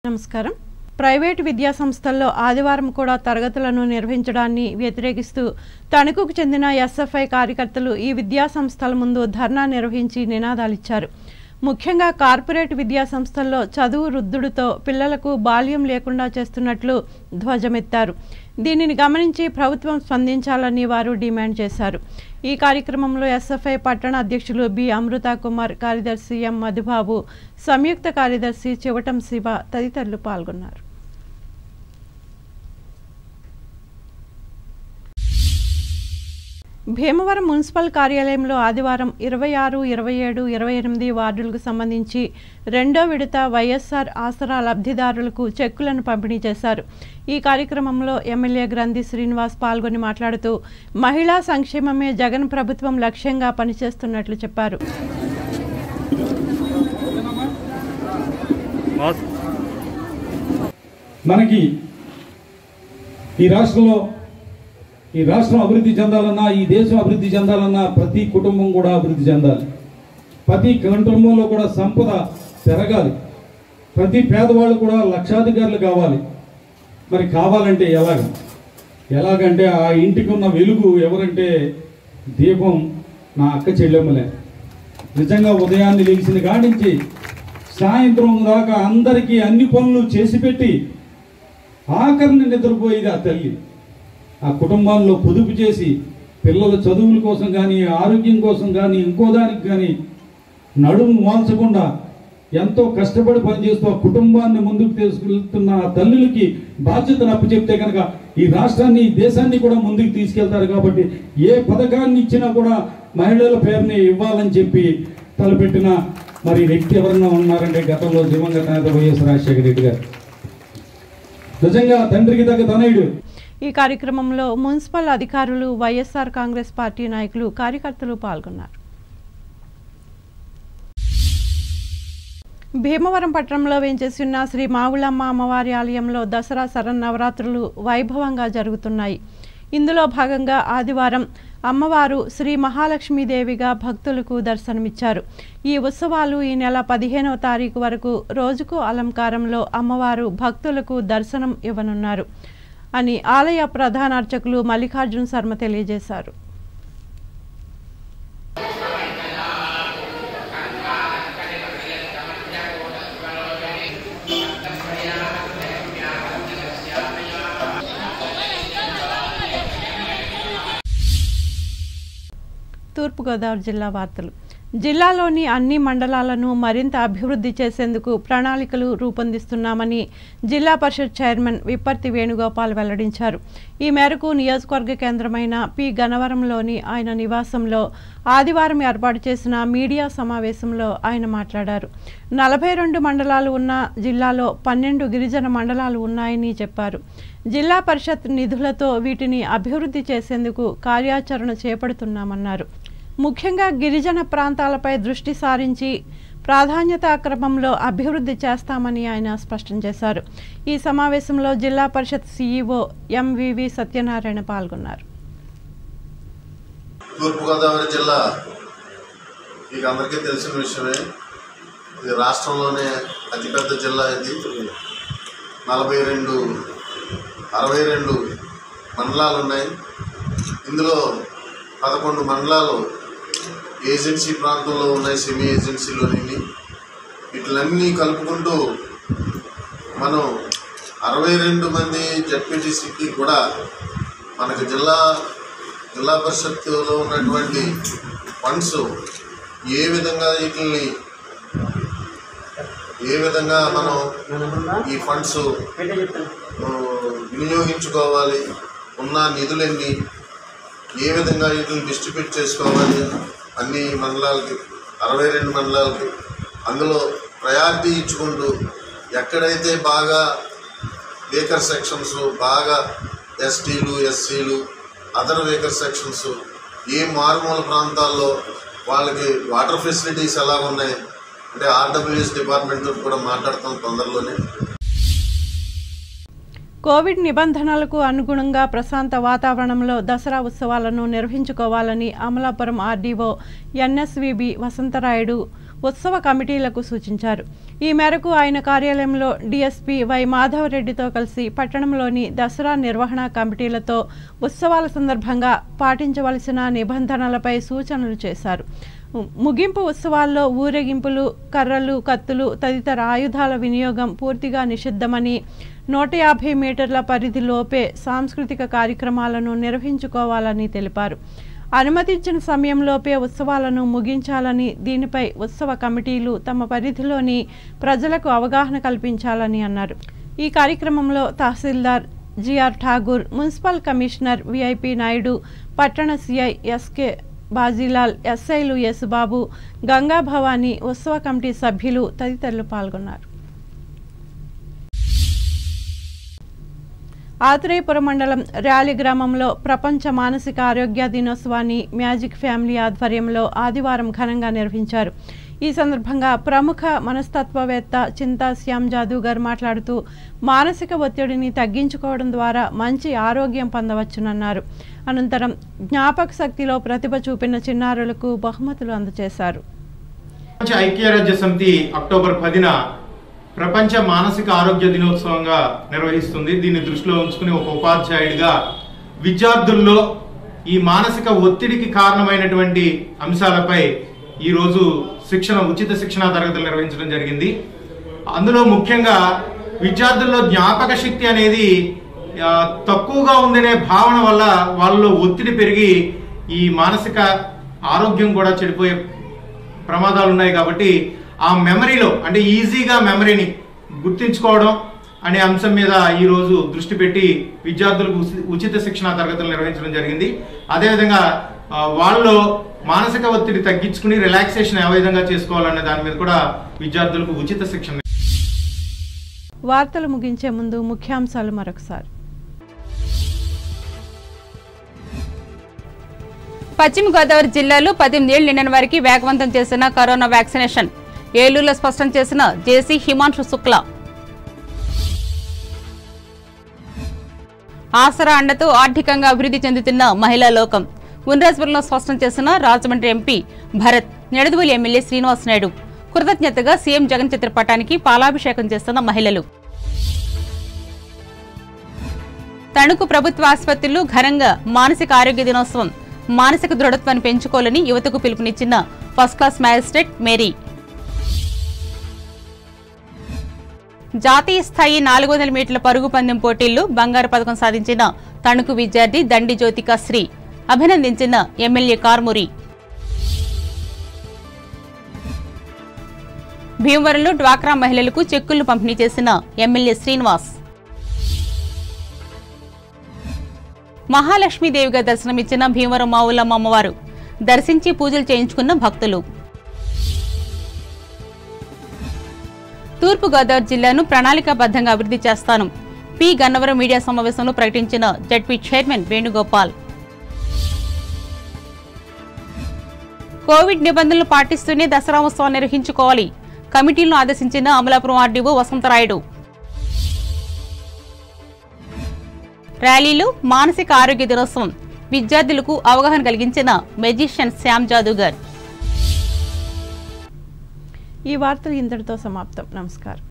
నమస్కారం ప్రైవేటు విద్యా సంస్థల్లో ఆదివారం కూడా తరగతులను నిర్వహించడాన్ని వ్యతిరేకిస్తూ తణుకుకు చెందిన ఎస్ఎఫ్ఐ కార్యకర్తలు ఈ విద్యా సంస్థల ముందు ధర్నా నిర్వహించి నినాదాలిచ్చారు ముఖ్యంగా కార్పొరేట్ విద్యా సంస్థల్లో చదువు రుద్దుడుతో పిల్లలకు బాల్యం లేకుండా చేస్తున్నట్లు ధ్వజమెత్తారు దీనిని గమనించి ప్రభుత్వం స్పందించాలని వారు డిమాండ్ చేశారు ఈ కార్యక్రమంలో ఎస్ఎఫ్ఐ పట్టణ అధ్యక్షులు బి అమృత కుమార్ కార్యదర్శి ఎం మధుబాబు సంయుక్త కార్యదర్శి చివటం శివ తదితరులు పాల్గొన్నారు భీమవరం మున్సిపల్ కార్యాలయంలో ఆదివారం ఇరవై ఆరు ఇరవై ఏడు ఇరవై ఎనిమిది వార్డులకు సంబంధించి రెండో విడత వైఎస్ఆర్ ఆసరా లబ్ధిదారులకు చెక్కులను పంపిణీ చేశారు ఈ కార్యక్రమంలో ఎమ్మెల్యే గ్రంథి శ్రీనివాస్ పాల్గొని మాట్లాడుతూ మహిళా సంక్షేమమే జగన్ ప్రభుత్వం లక్ష్యంగా పనిచేస్తున్నట్లు చెప్పారు మనకి ఈ రాష్ట్రంలో ఈ రాష్ట్రం అభివృద్ధి చెందాలన్నా ఈ దేశం అభివృద్ధి చెందాలన్నా ప్రతి కుటుంబం కూడా అభివృద్ధి చెందాలి ప్రతి కుటుంబంలో కూడా సంపద పెరగాలి ప్రతి పేదవాళ్ళు కూడా లక్షాధికారులు కావాలి మరి కావాలంటే ఎలాగ ఎలాగంటే ఆ ఇంటికి ఉన్న వెలుగు ఎవరంటే దీపం నా అక్క చెల్లెమ్మలే నిజంగా ఉదయాన్నే లేచిన కాడి నుంచి సాయంత్రం దాకా అందరికీ అన్ని పనులు చేసి పెట్టి ఆఖరిని నిద్రపోయేది ఆ తల్లి ఆ కుటుంబాల్లో పొదుపు చేసి పిల్లల చదువుల కోసం కానీ ఆరోగ్యం కోసం కానీ ఇంకో దానికి కానీ నడుము వాల్చకుండా ఎంతో కష్టపడి పనిచేస్తూ ఆ కుటుంబాన్ని ముందుకు తీసుకెళ్తున్న ఆ తల్లులకి బాధ్యతను అప్పచెప్తే కనుక ఈ రాష్ట్రాన్ని ఈ దేశాన్ని కూడా ముందుకు తీసుకెళ్తారు కాబట్టి ఏ పథకాన్ని ఇచ్చినా కూడా మహిళల పేరుని ఇవ్వాలని చెప్పి తలపెట్టిన మరి వ్యక్తి ఎవరన్నా ఉన్నారంటే గతంలో దివంగత నేత వైఎస్ రాజశేఖర రెడ్డి గారు నిజంగా తండ్రికి తగ్గ తనయుడు ఈ కార్యక్రమంలో మున్సిపల్ అధికారులు వైఎస్ఆర్ కాంగ్రెస్ పార్టీ నాయకులు కార్యకర్తలు పాల్గొన్నారు భీమవరం పట్టణంలో వేంచేసిన శ్రీ మావులమ్మ అమ్మవారి ఆలయంలో దసరా శరన్నవరాత్రులు వైభవంగా జరుగుతున్నాయి ఇందులో భాగంగా ఆదివారం అమ్మవారు శ్రీ మహాలక్ష్మీదేవిగా భక్తులకు దర్శనమిచ్చారు ఈ ఉత్సవాలు ఈ నెల పదిహేనవ తారీఖు వరకు రోజుకు అలంకారంలో అమ్మవారు భక్తులకు దర్శనం ఇవ్వనున్నారు అని ఆలయ ప్రధాన అర్చకులు మల్లికార్జున శర్మ తెలియజేశారు తూర్పుగోదావరి జిల్లా వార్తలు జిల్లాలోని అన్ని మండలాలను మరింత అభివృద్ధి చేసేందుకు ప్రణాళికలు రూపొందిస్తున్నామని జిల్లా పరిషత్ చైర్మన్ విప్పర్తి వేణుగోపాల్ వెల్లడించారు ఈ మేరకు నియోజకవర్గ కేంద్రమైన పి గన్నవరంలోని ఆయన నివాసంలో ఆదివారం ఏర్పాటు చేసిన మీడియా సమావేశంలో ఆయన మాట్లాడారు నలభై రెండు మండలాలు ఉన్న జిల్లాలో పన్నెండు గిరిజన మండలాలు ఉన్నాయని చెప్పారు జిల్లా పరిషత్ నిధులతో వీటిని అభివృద్ధి చేసేందుకు కార్యాచరణ చేపడుతున్నామన్నారు ముఖ్యంగా గిరిజన ప్రాంతాలపై దృష్టి సారించి ప్రాధాన్యతా క్రమంలో అభివృద్ధి చేస్తామని ఆయన స్పష్టం చేశారు ఈ సమావేశంలో జిల్లా పరిషత్ సీఈఓ ఎంవివి సత్యనారాయణ పాల్గొన్నారు తూర్పుగోదావరి జిల్లా మీకు అందరికీ తెలిసిన విషయమే ఇది రాష్ట్రంలోనే అతిపెద్ద జిల్లా ఇది నలభై రెండు అరవై రెండు మండలాలు ఉన్నాయి ఇందులో పదకొండు మండలాలు ఏజెన్సీ ప్రాంతంలో ఉన్నాయి సెమీ ఏజెన్సీలోని వీటిలన్నీ కలుపుకుంటూ మనం అరవై రెండు మంది జడ్పీటీసీకి కూడా మనకి జిల్లా జిల్లా పరిషత్తులో ఉన్నటువంటి ఫండ్స్ ఏ విధంగా వీటిని ఏ విధంగా మనం ఈ ఫండ్స్ ఆ, వినియోగించుకోవాలి ఉన్న నిధులన్నీ ఏ విధంగా వీటిని డిస్ట్రిబ్యూట్ చేసుకోవాలి అన్ని మండలాలకి అరవై రెండు మండలాలకి అందులో ప్రయారిటీ ఇచ్చుకుంటూ ఎక్కడైతే బాగా వేకర్ సెక్షన్స్ బాగా ఎస్టీలు ఎస్సీలు అదర్ వేకర్ సెక్షన్స్ ఏ మారుమూల ప్రాంతాల్లో వాళ్ళకి వాటర్ ఫెసిలిటీస్ ఎలా ఉన్నాయి అంటే ఆర్డబ్ల్యూఎస్ డిపార్ట్మెంట్తో కూడా మాట్లాడతాం తొందరలోనే కోవిడ్ నిబంధనలకు అనుగుణంగా ప్రశాంత వాతావరణంలో దసరా ఉత్సవాలను నిర్వహించుకోవాలని అమలాపురం ఆర్డీఓ ఎన్ఎస్విబి వసంతరాయుడు ఉత్సవ కమిటీలకు సూచించారు ఈ మేరకు ఆయన కార్యాలయంలో డీఎస్పీ వై మాధవరెడ్డితో కలిసి పట్టణంలోని దసరా నిర్వహణ కమిటీలతో ఉత్సవాల సందర్భంగా పాటించవలసిన నిబంధనలపై సూచనలు చేశారు ముగింపు ఉత్సవాల్లో ఊరేగింపులు కర్రలు కత్తులు తదితర ఆయుధాల వినియోగం పూర్తిగా నిషిద్ధమని నూట యాభై మీటర్ల పరిధిలోపే సాంస్కృతిక కార్యక్రమాలను నిర్వహించుకోవాలని తెలిపారు అనుమతించిన సమయంలోపే ఉత్సవాలను ముగించాలని దీనిపై ఉత్సవ కమిటీలు తమ పరిధిలోని ప్రజలకు అవగాహన కల్పించాలని అన్నారు ఈ కార్యక్రమంలో తహసీల్దార్ GR Thakur municipal commissioner VIP Naidu పట్టణ సిఐ ఎస్కే బాజీలాల్ ఎస్ఐలు యేసుబాబు గంగా భవానీ ఉత్సవ కమిటీ సభ్యులు తదితరులు పాల్గొన్నారు ఆత్రేయపురం మండలం ర్యాలీ గ్రామంలో ప్రపంచ మానసిక ఆరోగ్య దినోత్సవాన్ని మ్యాజిక్ ఫ్యామిలీ ఆధ్వర్యంలో ఆదివారం ఘనంగా నిర్వహించారు ఈ సందర్భంగా ప్రముఖ మనస్తత్వవేత్త చింతా శ్యామ్ జాదూగర్ మాట్లాడుతూ మానసిక ఒత్తిడిని తగ్గించుకోవడం ద్వారా మంచి ఆరోగ్యం పొందవచ్చునన్నారు అనంతరం జ్ఞాపక శక్తిలో ప్రతిభ చూపిన చిన్నారులకు బహుమతులు అందజేశారు ప్రపంచ ఐక్యరాజ్య సమితి అక్టోబర్ పదిన ప్రపంచ మానసిక ఆరోగ్య దినోత్సవంగా నిర్వహిస్తుంది దీన్ని దృష్టిలో ఉంచుకుని ఒక ఉపాధ్యాయుడిగా విద్యార్థుల్లో ఈ మానసిక ఒత్తిడికి కారణమైనటువంటి అంశాలపై ఈ రోజు శిక్షణ ఉచిత శిక్షణ తరగతులు నిర్వహించడం జరిగింది అందులో ముఖ్యంగా విద్యార్థుల్లో జ్ఞాపక శక్తి అనేది ఆ, తక్కువగా ఉందనే భావన వల్ల వాళ్ళలో ఒత్తిడి పెరిగి ఈ మానసిక ఆరోగ్యం కూడా చెడిపోయే ప్రమాదాలు ఉన్నాయి కాబట్టి ఆ మెమరీలో అంటే ఈజీగా మెమరీని గుర్తించుకోవడం అనే అంశం మీద ఈ రోజు దృష్టి పెట్టి విద్యార్థులకు ఉచి- ఉచిత శిక్షణ తరగతులు నిర్వహించడం జరిగింది అదేవిధంగా ఆ, వాళ్ళలో మానసిక ఒత్తిడి తగ్గించుకుని రిలాక్సేషన్ ఏ విధంగా చేసుకోవాలనే దాని మీద కూడా విద్యార్థులకు ఉచిత శిక్షణ వార్తలు ముగించే ముందు ముఖ్యాంశాలు మరొకసారి పశ్చిమ గోదావరి జిల్లాలో పద్దెనిమిదేళ్లు నిండిన వారికి వేగవంతం చేసిన కరోనా వ్యాక్సినేషన్ ఏలూరులో స్పష్టం చేసిన జేసీ హిమాంశు శుక్లా ఆసరా అండతో ఆర్థికంగా అభివృద్ధి చెందుతున్న మహిళా లోకం ఉండ్రాజపురంలో స్పష్టం చేసిన రాజమండ్రి ఎంపీ భరత్ నిడదవోలు ఎమ్మెల్యే శ్రీనివాస్ నాయుడు కృతజ్ఞతగా సీఎం జగన్ చిత్రపటానికి పాలాభిషేకం చేస్తున్న మహిళలు తణుకు ప్రభుత్వ ఆసుపత్రులు ఘనంగా మానసిక ఆరోగ్య దినోత్సవం మానసిక దృఢత్వాన్ని పెంచుకోవాలని యువతకు పిలుపునిచ్చిన ఫస్ట్ క్లాస్ మ్యాజిస్ట్రేట్ మేరీ జాతీయ స్థాయి నాలుగు వందల మీటర్ల పరుగు పందెం పోటీల్లో బంగారు పథకం సాధించిన తణుకు విద్యార్థి దండి జ్యోతిక శ్రీ అభినందించిన ఎమ్మెల్యే కార్మూరి భీమవరంలో డ్వాక్రా మహిళలకు చెక్కులను పంపిణీ చేసిన ఎమ్మెల్యే శ్రీనివాస్ మహాలక్ష్మీదేవిగా దర్శనమిచ్చిన భీమవరం మావులమ్మ అమ్మవారు దర్శించి పూజలు చేయించుకున్న భక్తులు తూర్పుగోదావరి జిల్లాను ప్రణాళికాబద్ధంగా అభివృద్ధి చేస్తాను పి గన్నవరం మీడియా సమావేశంలో ప్రకటించిన జడ్పీ చైర్మన్ వేణుగోపాల్ కోవిడ్ నిబంధనలు పాటిస్తూనే దసరా ఉత్సవాలు నిర్వహించుకోవాలి కమిటీలను ఆదేశించిన అమలాపురం ఆర్డీఓ వసంతరాయుడు ర్యాలీలో మానసిక ఆరోగ్య దినోత్సవం విద్యార్థులకు అవగాహన కలిగించిన మెజిషియన్ శ్యామ్ జాదూగర్ ఈ వార్తలు ఇంతటితో సమాప్తం నమస్కారం